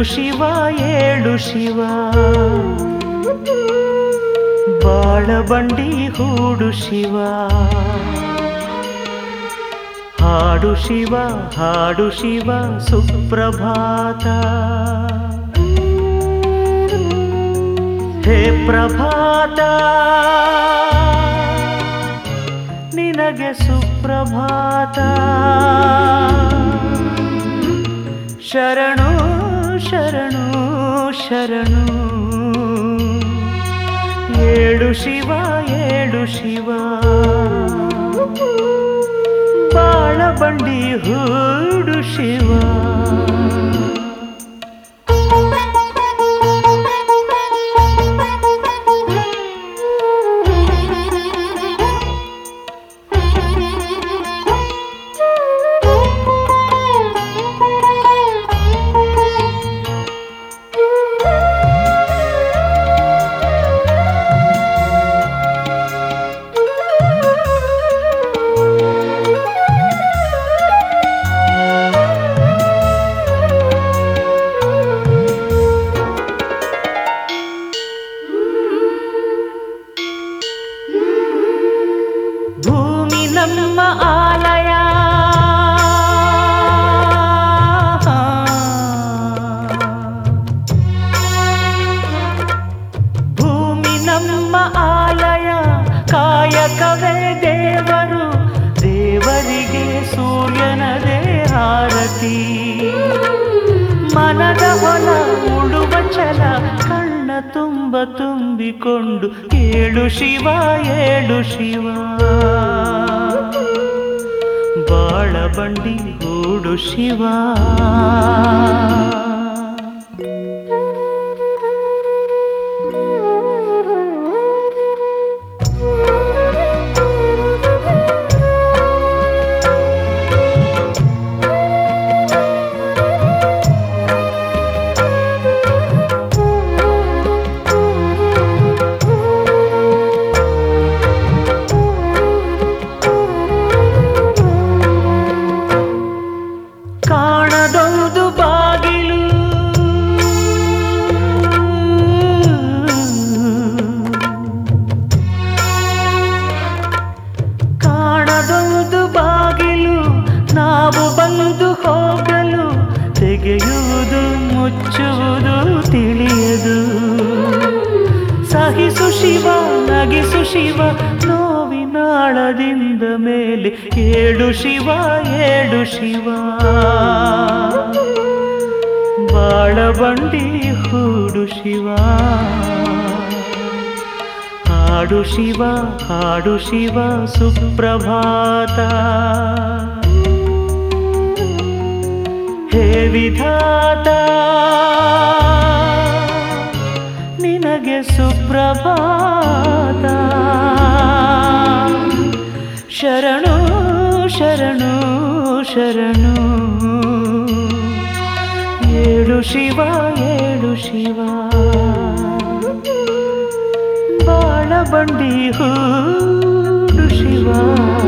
ಶಿವ ಏಳು ಶಿವ ಬಾಳಬಂಡಿ ಹೂಡು ಶಿವ ಹಾಡು ಶಿವ ಹಾಡು ಶಿವ ಸುಪ್ರಭಾತ ಹೇ ಪ್ರಭಾತ ನಿನಗೆ ಸುಪ್ರಭಾತ ಶರಣು ಶರಣು ಶರಣು ಏಳು ಶಿವ ಏಳು ಶಿವ ಬಾಳ ಬಂಡಿ ಹೂಡು ಶಿವ ಭೂಮಿ ನಮ್ಮ ಆಲಯ ಭೂಮಿ ನಮ್ಮ ಆಲಯ ಕಾಯಕವೇ ದೇವರು ದೇವರಿಗೆ ಸೂರ್ಯನದೇ ಆರತಿ ಮನದ ಹೊಲ ಉಳುವ ಛಲ ಕಣ್ಣ ತುಂಬ ತುಂಬಿಕೊಂಡು ಏಳು ಶಿವ ಏಳು ಶಿವ ಬಾಳ ಬಂಡಿ ಹೂಡು ಶಿವ ಕಾಣದೊಂದು ಬಾಗಿಲು ಕಾಣದೊಂದು ಬಾಗಿಲು ನಾವು ಬಂದು ಹೋಗಲು ತೆಗೆಯುವುದು ಮುಚ್ಚುವುದು ತಿಳಿಯದು ಸಹಿಸು ಶಿವ ನಗಿಸು ಶಿವ ನೋವಿನಾಳದಿಂದ ಮೇಲೆ ಏಳು ಶಿವ ಏಳು ಶಿವ ಬಾಳ ಬಂಡಿ ಹೂಡು ಶಿವ ಹಾಡು ಶಿವ ಹಾಡು ಶಿವ ಸುಪ್ರಭಾತ ಹೇ ವಿಧಾತ ನಿನಗೆ ಸುಪ್ರಭಾತ ಶರಣು ಶರಣು ಶರಣು ಏಳು ಶಿವ ಏಳು ಶಿವ ಬಾಳ ಬಂಡಿ ಹೂಡು ಶಿವ